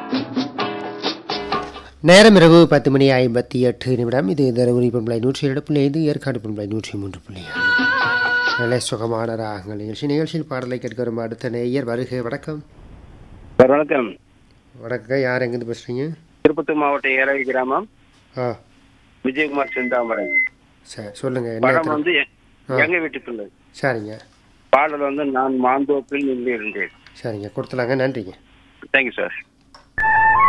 நேரம் இரவு பத்து மணி ஐம்பத்தி எட்டு நிமிடம் இது தருமபுரி பண்பலை நூற்றி ஏழு புள்ளி ஐந்து ஏற்காடு பண்பலை நூற்றி மூன்று புள்ளி ஆறு நல்ல சுகமான ராகங்கள் நிகழ்ச்சி நிகழ்ச்சியில் பாடலை கேட்க வரும் அடுத்த நேயர் வருகை வணக்கம் சார் வணக்கம் வணக்கம் யார் எங்கேருந்து பேசுறீங்க திருப்பத்தூர் மாவட்டம் ஏரவி கிராமம் ஆ விஜயகுமார் செந்தாமரன் சரி சொல்லுங்க என்ன படம் திரை- வந்து எ- ஆ. எங்க வீட்டு பிள்ளை சரிங்க பாடல் வந்து நான் மாந்தோப்பில் நின்று இருந்தேன் சரிங்க கொடுத்துலாங்க நன்றிங்க தேங்க்யூ சார்